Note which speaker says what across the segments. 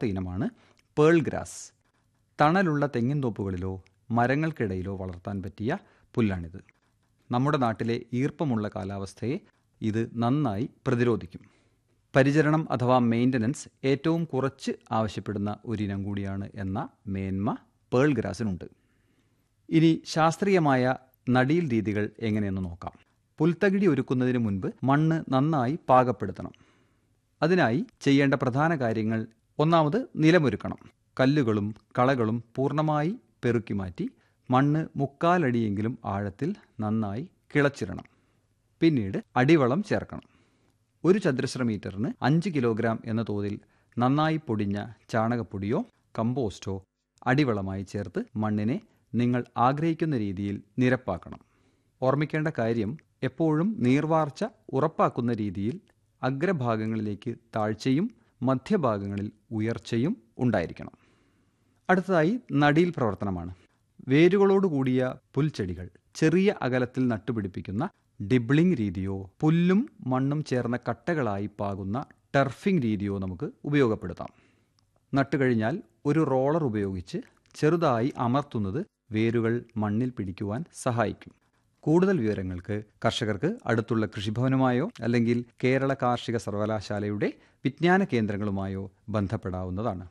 Speaker 1: മൂന്നാമത്തെ ഇനമാണ് pearl grass തണലുള്ള തെങ്ങിൻ തോപ്പുകളിലോ മരങ്ങൾക്കിടയിലോ വളർത്താൻ പറ്റിയ പുല്ലാണിത് നമ്മുടെ നാട്ടിലെ ഈർപ്പമുള്ള കാലാവസ്ഥയെ ഇത് നന്നായി പ്രതിരോധിക്കും പരിചരണം അഥവാ മെയിൻ്റനൻസ് ഏറ്റവും കുറച്ച് ആവശ്യപ്പെടുന്ന ഒരിനം കൂടിയാണ് എന്ന മേന്മ പേൾ ഗ്രാസിനുണ്ട് ഇനി ശാസ്ത്രീയമായ നടീൽ രീതികൾ എങ്ങനെയെന്ന് നോക്കാം പുൽത്തകിടി ഒരുക്കുന്നതിന് മുൻപ് മണ്ണ് നന്നായി പാകപ്പെടുത്തണം അതിനായി ചെയ്യേണ്ട പ്രധാന കാര്യങ്ങൾ ഒന്നാമത് നിലമൊരുക്കണം കല്ലുകളും കളകളും പൂർണ്ണമായി പെറുക്കി മാറ്റി മണ്ണ് മുക്കാലടിയെങ്കിലും ആഴത്തിൽ നന്നായി കിളച്ചിടണം പിന്നീട് അടിവളം ചേർക്കണം ഒരു ചതുരശ്ര മീറ്ററിന് അഞ്ച് കിലോഗ്രാം എന്ന തോതിൽ നന്നായി പൊടിഞ്ഞ ചാണകപ്പൊടിയോ കമ്പോസ്റ്റോ അടിവളമായി ചേർത്ത് മണ്ണിനെ നിങ്ങൾ ആഗ്രഹിക്കുന്ന രീതിയിൽ നിരപ്പാക്കണം ഓർമ്മിക്കേണ്ട കാര്യം എപ്പോഴും നീർവാർച്ച ഉറപ്പാക്കുന്ന രീതിയിൽ അഗ്രഭാഗങ്ങളിലേക്ക് താഴ്ചയും മധ്യഭാഗങ്ങളിൽ ഉയർച്ചയും ഉണ്ടായിരിക്കണം അടുത്തതായി നടീൽ പ്രവർത്തനമാണ് വേരുകളോടുകൂടിയ പുൽച്ചെടികൾ ചെറിയ അകലത്തിൽ നട്ടുപിടിപ്പിക്കുന്ന ഡിബ്ലിംഗ് രീതിയോ പുല്ലും മണ്ണും ചേർന്ന കട്ടകളായി പാകുന്ന ടർഫിംഗ് രീതിയോ നമുക്ക് ഉപയോഗപ്പെടുത്താം നട്ടുകഴിഞ്ഞാൽ ഒരു റോളർ ഉപയോഗിച്ച് ചെറുതായി അമർത്തുന്നത് വേരുകൾ മണ്ണിൽ പിടിക്കുവാൻ സഹായിക്കും കൂടുതൽ വിവരങ്ങൾക്ക് കർഷകർക്ക് അടുത്തുള്ള കൃഷിഭവനുമായോ അല്ലെങ്കിൽ കേരള കാർഷിക സർവകലാശാലയുടെ വിജ്ഞാന കേന്ദ്രങ്ങളുമായോ ബന്ധപ്പെടാവുന്നതാണ്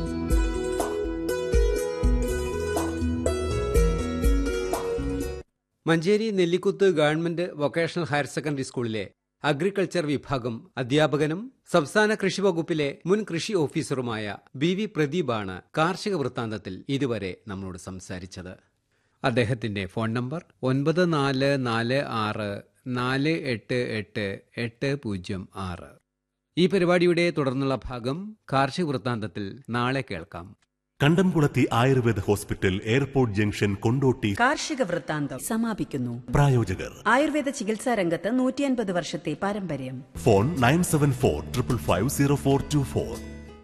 Speaker 2: Manjeri Nellikuth government vocational higher secondary സ്കൂളിലെ അഗ്രികൾച്ചർ വിഭാഗം അധ്യാപകനും സംസ്ഥാന കൃഷി വകുപ്പിലെ മുൻ കൃഷി ഓഫീസറുമായ ബി വി പ്രദീപാണ് കാർഷിക വൃത്താന്തത്തിൽ ഇതുവരെ നമ്മളോട് സംസാരിച്ചത് അദ്ദേഹത്തിന്റെ ഫോൺ നമ്പർ ഒൻപത് നാല് നാല് ആറ് നാല് എട്ട് എട്ട് എട്ട് പൂജ്യം ആറ് ഈ പരിപാടിയുടെ തുടർന്നുള്ള ഭാഗം കാർഷിക വൃത്താന്തത്തിൽ നാളെ കേൾക്കാം
Speaker 3: Kandamkulathi Ayurveda hospital airport junction Kondotty
Speaker 4: കാർഷിക വൃത്താന്തം സമാപിക്കുന്നു
Speaker 3: പ്രായോജകർ
Speaker 4: ആയുർവേദ ചികിത്സാ രംഗത്ത് നൂറ്റിയൻപത് വർഷത്തെ പാരമ്പര്യം
Speaker 3: phone nine seven four triple five zero four two four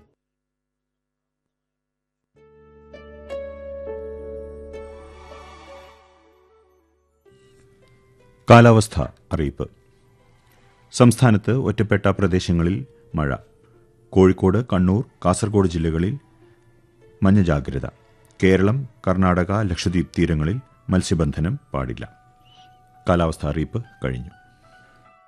Speaker 5: കാലാവസ്ഥ അറിയിപ്പ് സംസ്ഥാനത്ത് ഒറ്റപ്പെട്ട പ്രദേശങ്ങളിൽ മഴ കോഴിക്കോട് കണ്ണൂർ കാസർഗോഡ് ജില്ലകളിൽ മഞ്ഞ ജാഗ്രത കേരളം കർണാടക ലക്ഷദ്വീപ് തീരങ്ങളിൽ മത്സ്യബന്ധനം പാടില്ല കാലാവസ്ഥ അറിയിപ്പ് കഴിഞ്ഞു